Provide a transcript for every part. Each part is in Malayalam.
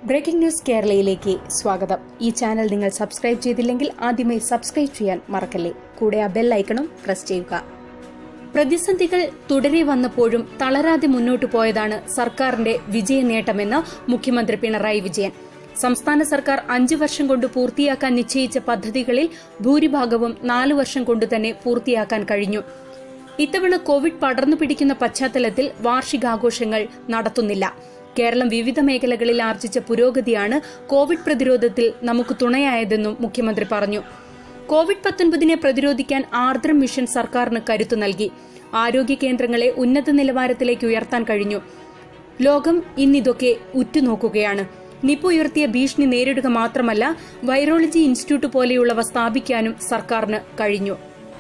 ബ്രേക്കിംഗ് ന്യൂസ് കേരളയിലേക്ക് സ്വാഗതം ഈ ചാനൽ നിങ്ങൾ സബ്സ്ക്രൈബ് ചെയ്തില്ലെങ്കിൽ ആദ്യമേ സബ്സ്ക്രൈബ് ചെയ്യാൻ മറക്കല്ലേ കൂടെ ആ ബെൽ ഐക്കണും പ്രസ് ചെയ്യുക പ്രതിസന്ധികൾ തുടരെ വന്നപ്പോഴും തളരാതെ മുന്നോട്ടു പോയതാണ് സർക്കാരിന്റെ വിജയ നേട്ടമെന്ന് മുഖ്യമന്ത്രി പിണറായി വിജയൻ സംസ്ഥാന സർക്കാർ അഞ്ചു വർഷം കൊണ്ട് പൂർത്തിയാക്കാൻ നിശ്ചയിച്ച പദ്ധതികളിൽ ഭൂരിഭാഗവും നാലു വർഷം കൊണ്ട് തന്നെ പൂർത്തിയാക്കാൻ കഴിഞ്ഞു ഇത്തവണ കോവിഡ് പടർന്നു പിടിക്കുന്ന പശ്ചാത്തലത്തിൽ വാർഷികാഘോഷങ്ങൾ നടത്തുന്നില്ല കേരളം വിവിധ മേഖലകളിൽ ആർജിച്ച പുരോഗതിയാണ് കോവിഡ് പ്രതിരോധത്തിൽ നമുക്ക് തുണയായതെന്നും മുഖ്യമന്ത്രി പറഞ്ഞു കോവിഡ് പത്തൊൻപതിനെ പ്രതിരോധിക്കാൻ ആർദ്രം മിഷൻ സർക്കാരിന് കരുത്തു നൽകി ആരോഗ്യ കേന്ദ്രങ്ങളെ ഉന്നത നിലവാരത്തിലേക്ക് ഉയർത്താൻ കഴിഞ്ഞു ലോകം ഇന്നിതൊക്കെ ഉറ്റുനോക്കുകയാണ് നിപ ഉയർത്തിയ ഭീഷണി നേരിടുക മാത്രമല്ല വൈറോളജി ഇൻസ്റ്റിറ്റ്യൂട്ട് പോലെയുള്ളവ സ്ഥാപിക്കാനും സർക്കാരിന് കഴിഞ്ഞു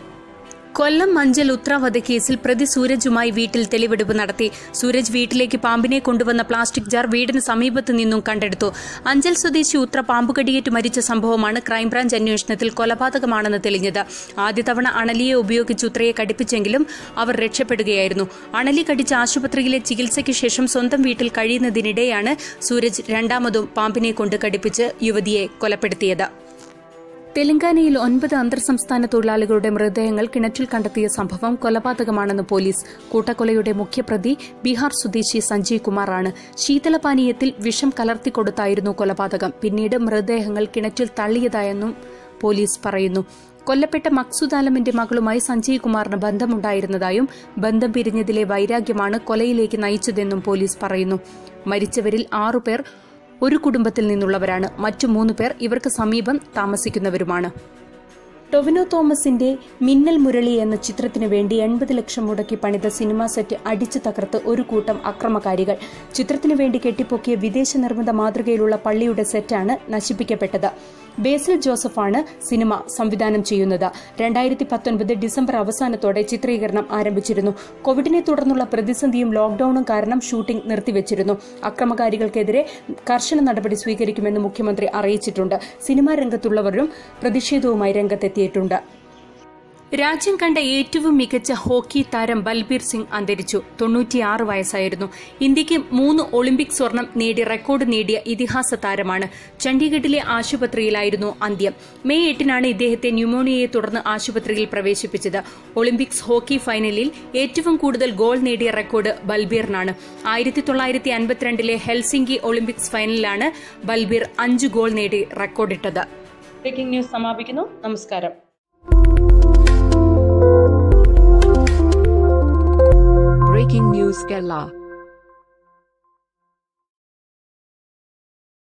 കൊല്ലം മഞ്ചൽ ഉത്ര വധക്കേസിൽ പ്രതി സൂരജുമായി വീട്ടിൽ തെളിവെടുപ്പ് നടത്തി സൂരജ് വീട്ടിലേക്ക് പാമ്പിനെ കൊണ്ടുവന്ന പ്ലാസ്റ്റിക് ജാർ വീടിന് സമീപത്ത് നിന്നും കണ്ടെടുത്തു അഞ്ചൽ സ്വദേശി ഉത്ര പാമ്പുകടിയേറ്റ് മരിച്ച സംഭവമാണ് ക്രൈംബ്രാഞ്ച് അന്വേഷണത്തിൽ കൊലപാതകമാണെന്ന് തെളിഞ്ഞത് ആദ്യ തവണ അണലിയെ ഉപയോഗിച്ച് ഉത്രയെ കടിപ്പിച്ചെങ്കിലും അവർ രക്ഷപ്പെടുകയായിരുന്നു അണലി കടിച്ച ആശുപത്രിയിലെ ചികിത്സയ്ക്ക് ശേഷം സ്വന്തം വീട്ടിൽ കഴിയുന്നതിനിടെയാണ് സൂരജ് രണ്ടാമതും പാമ്പിനെ കൊണ്ട് കടിപ്പിച്ച് യുവതിയെ കൊലപ്പെടുത്തിയത് തെലങ്കാനയിൽ ഒൻപത് അന്തർ സംസ്ഥാന തൊഴിലാളികളുടെ മൃതദേഹങ്ങൾ കിണറ്റിൽ കണ്ടെത്തിയ സംഭവം കൊലപാതകമാണെന്ന് പോലീസ് കൂട്ടക്കൊലയുടെ മുഖ്യപ്രതി ബീഹാർ സ്വദേശി സഞ്ജയ് കുമാറാണ് ശീതളപാനീയത്തിൽ വിഷം കലർത്തിക്കൊടുത്തായിരുന്നു കൊലപാതകം പിന്നീട് മൃതദേഹങ്ങൾ കിണറ്റിൽ തള്ളിയതായെന്നും പോലീസ് പറയുന്നു കൊല്ലപ്പെട്ട മക്സൂദ് ആലമിന്റെ മകളുമായി സഞ്ജയ് കുമാറിന് ബന്ധമുണ്ടായിരുന്നതായും ബന്ധം പിരിഞ്ഞതിലെ വൈരാഗ്യമാണ് കൊലയിലേക്ക് നയിച്ചതെന്നും പോലീസ് പറയുന്നു മരിച്ചവരിൽ ആറുപേർ ഒരു കുടുംബത്തിൽ നിന്നുള്ളവരാണ് മറ്റു മൂന്ന് പേർ ഇവർക്ക് സമീപം താമസിക്കുന്നവരുമാണ് ടൊവിനോ തോമസിന്റെ മിന്നൽ മുരളി എന്ന ചിത്രത്തിനു വേണ്ടി എൺപത് ലക്ഷം മുടക്കി പണിത സിനിമാ സെറ്റ് അടിച്ചു തകർത്ത് ഒരു കൂട്ടം അക്രമകാരികൾ ചിത്രത്തിനു വേണ്ടി കെട്ടിപ്പൊക്കിയ വിദേശ നിർമ്മിത മാതൃകയിലുള്ള പള്ളിയുടെ സെറ്റാണ് നശിപ്പിക്കപ്പെട്ടത് ബേസിൽ ജോസഫാണ് സിനിമ സംവിധാനം ചെയ്യുന്നത് രണ്ടായിരത്തി പത്തൊൻപത് ഡിസംബർ അവസാനത്തോടെ ചിത്രീകരണം ആരംഭിച്ചിരുന്നു കോവിഡിനെ തുടർന്നുള്ള പ്രതിസന്ധിയും ലോക്ഡൌണും കാരണം ഷൂട്ടിംഗ് നിർത്തിവച്ചിരുന്നു അക്രമകാരികൾക്കെതിരെ കർശന നടപടി സ്വീകരിക്കുമെന്ന് മുഖ്യമന്ത്രി അറിയിച്ചിട്ടുണ്ട് സിനിമാ രംഗത്തുള്ളവരും പ്രതിഷേധവുമായി രംഗത്തെത്തിയിട്ടുണ്ട് രാജ്യം കണ്ട ഏറ്റവും മികച്ച ഹോക്കി താരം ബൽബീർ സിംഗ് അന്തരിച്ചു തൊണ്ണൂറ്റിയാറ് വയസ്സായിരുന്നു ഇന്ത്യയ്ക്ക് മൂന്ന് ഒളിമ്പിക് സ്വർണം നേടി റെക്കോർഡ് നേടിയ ഇതിഹാസ താരമാണ് ചണ്ഡീഗഡിലെ ആശുപത്രിയിലായിരുന്നു അന്ത്യം മെയ് എട്ടിനാണ് ഇദ്ദേഹത്തെ ന്യൂമോണിയയെ തുടർന്ന് ആശുപത്രിയിൽ പ്രവേശിപ്പിച്ചത് ഒളിമ്പിക്സ് ഹോക്കി ഫൈനലിൽ ഏറ്റവും കൂടുതൽ ഗോൾ നേടിയ റെക്കോർഡ് ബൽബീറിനാണ് ആയിരത്തി തൊള്ളായിരത്തി അൻപത്തിരണ്ടിലെ ഹെൽസിംഗി ഒളിമ്പിക്സ് ഫൈനലിലാണ് ബൽബീർ അഞ്ച് ഗോൾ നേടി റെക്കോർഡിട്ടത് ബ്രേക്കിംഗ് ന്യൂസ് സമാപിക്കുന്നു നമസ്കാരം Breaking News Kerala